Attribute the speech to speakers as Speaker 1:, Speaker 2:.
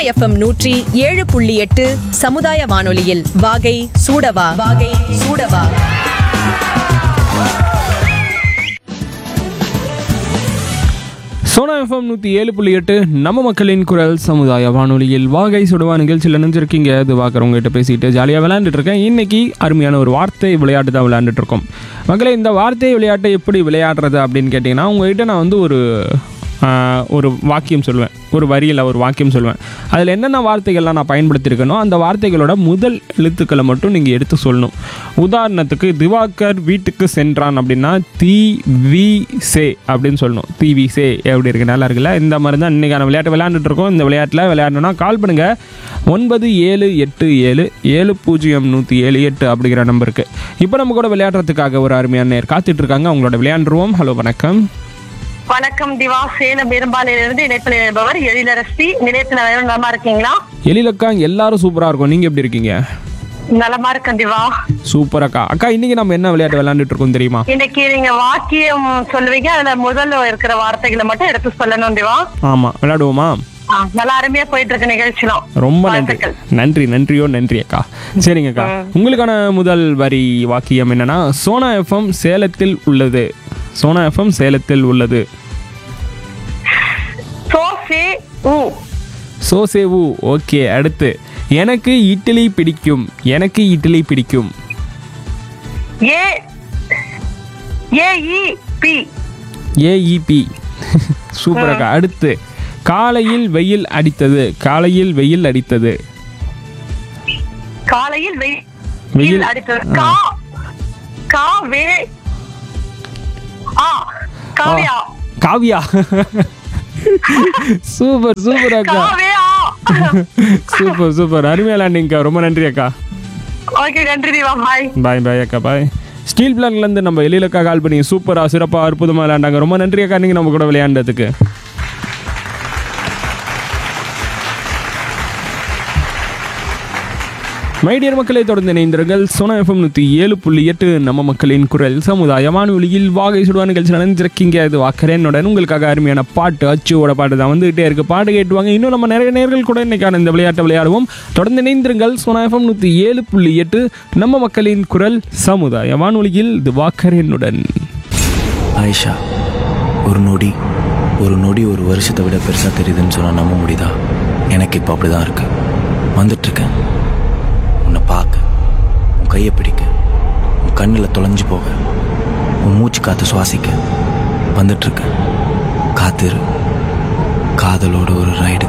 Speaker 1: FM நூற்றி ஏழு புள்ளி எட்டு சமுதாய வானொலியில் வாகை சூடவா வாகை சூடவா
Speaker 2: சோனா எஃப்எம் நூற்றி ஏழு புள்ளி எட்டு நம்ம மக்களின் குரல் சமுதாய வானொலியில் வாகை சுடுவா நிகழ்ச்சியில் நினைஞ்சிருக்கீங்க இது பார்க்குறவங்ககிட்ட பேசிட்டு ஜாலியாக விளையாண்டுட்டு இருக்கேன் இன்னைக்கு அருமையான ஒரு வார்த்தை விளையாட்டு தான் விளையாண்டுட்டு இருக்கோம் மக்களே இந்த வார்த்தை விளையாட்டை எப்படி விளையாடுறது அப்படின்னு கேட்டிங்கன்னா உங்ககிட்ட நான் வந்து ஒரு ஆஹ், ஒரு வாக்கியம் சொல்லுவேன் ஒரு வரியில் ஒரு வாக்கியம் சொல்லுவேன் அதில் என்னென்ன வார்த்தைகள்லாம் நான் பயன்படுத்தியிருக்கனோ அந்த வார்த்தைகளோட முதல் எழுத்துக்களை மட்டும் நீங்கள் எடுத்து சொல்லணும் உதாரணத்துக்கு திவாகர் வீட்டுக்கு சென்றான் அப்படின்னா தி வி சே அப்படின்னு சொல்லணும் தி வி சே எப்படி இருக்கு நல்லா இருக்குல்ல இந்த மாதிரி தான் இன்றைக்கான விளையாட்டு விளையாண்டுட்டு இருக்கோம் இந்த விளையாட்டில் விளையாடணும்னா கால் பண்ணுங்கள் ஒன்பது ஏழு எட்டு ஏழு ஏழு பூஜ்ஜியம் நூற்றி ஏழு எட்டு அப்படிங்கிற நம்பருக்கு இப்போ நம்ம கூட விளையாடுறதுக்காக ஒரு அருமையான நேர் காத்துட்டு இருக்காங்க அவங்களோட விளையாண்டுருவோம் ஹலோ வணக்கம்
Speaker 3: வணக்கம் திவா சேலம் பெரும்பாலையிலிருந்து இணைப்பில் இருப்பவர் எழிலரசி நிலையத்தில் அனைவரும் நலமா இருக்கீங்களா
Speaker 2: எழிலக்கா எல்லாரும் சூப்பராக இருக்கும் நீங்கள் எப்படி இருக்கீங்க
Speaker 3: நலமா இருக்கேன் திவா
Speaker 2: சூப்பர் அக்கா அக்கா இன்னைக்கு நம்ம என்ன விளையாட்டு விளையாண்டுட்டு இருக்கோம் தெரியுமா
Speaker 3: இன்னைக்கு நீங்க வாக்கியம் சொல்லுவீங்க அதுல முதல்ல இருக்கிற வார்த்தைகளை மட்டும் எடுத்து சொல்லணும் திவா
Speaker 2: ஆமாம் விளையாடுவோமா
Speaker 3: ஆ, நல்லா அருமையா போயிட்டு இருக்கு நிகழ்ச்சிலாம்
Speaker 2: ரொம்ப நன்றி
Speaker 3: வாழ்த்துக்கள்.
Speaker 2: நன்றி நன்றியோ நன்றி அக்கா சரிங்க அக்கா உங்களுக்கான முதல் வரி வாக்கியம் என்னன்னா சோனா எஃப்எம் சேலத்தில் உள்ளது சோனா எஃப்எம் சேலத்தில் உள்ளது
Speaker 3: சோசே ஊ
Speaker 2: சோசேவு ஓகே அடுத்து எனக்கு இட்லி பிடிக்கும் எனக்கு இட்லி பிடிக்கும்
Speaker 3: ஏ ஏ இ பி
Speaker 2: ஏஇபி சூப்பர் அக்கா அடுத்து காலையில் வெயில் அடித்தது காலையில் வெயில் அடித்தது
Speaker 3: காலையில் வெயில்
Speaker 2: வெயில்
Speaker 3: அடித்தது கா கா வே ஆ காவியா
Speaker 2: காவியா சூப்பர் சூப்பர் அக்கா
Speaker 3: காவியா
Speaker 2: சூப்பர் சூப்பர் அருமையா விளையாண்டிங்கக்கா ரொம்ப நன்றி அக்கா
Speaker 3: ஓகே நன்றி திவா பாய்
Speaker 2: பாய் பாய் அக்கா பாய் ஸ்டீல் பிளான்லேருந்து நம்ம எழிலக்கா கால் பண்ணி சூப்பராக சிறப்பாக அற்புதமாக விளையாண்டாங்க ரொம்ப நன்றி அக்கா நீங்கள் நம்ம கூட விளையாண்டதுக்கு மைடியர் மக்களை தொடர்ந்து இணைந்திருங்கள் சோனா எஃப்எம் நூற்றி ஏழு புள்ளி எட்டு நம்ம மக்களின் குரல் சமுதாய வானொலியில் வாகை சுடுவா நிகழ்ச்சி நடந்திருக்கீங்க இது வாக்கரேனுடன் உங்களுக்காக அருமையான பாட்டு அச்சுவோட பாட்டு தான் வந்துகிட்டே இருக்கு பாட்டு கேட்டுவாங்க இன்னும் நம்ம நிறைய நேர்கள் கூட இன்னைக்கான இந்த விளையாட்டை விளையாடுவோம் தொடர்ந்து இணைந்திருங்கள் சோனா எஃப்எம் நூற்றி ஏழு புள்ளி எட்டு நம்ம மக்களின் குரல் சமுதாய வானொலியில் இது வாக்கரேனுடன்
Speaker 4: ஆயிஷா ஒரு நொடி ஒரு நொடி ஒரு வருஷத்தை விட பெருசாக தெரியுதுன்னு சொன்னால் நம்ப முடியுதா எனக்கு இப்போ அப்படி தான் இருக்கு வந்துட்டுருக்கேன் உன்னை பார்க்க உன் கையை பிடிக்க உன் கண்ணில் தொலைஞ்சு போக உன் மூச்சு காற்று சுவாசிக்க வந்துட்டுருக்கேன் காத்திரு காதலோட ஒரு ரைடு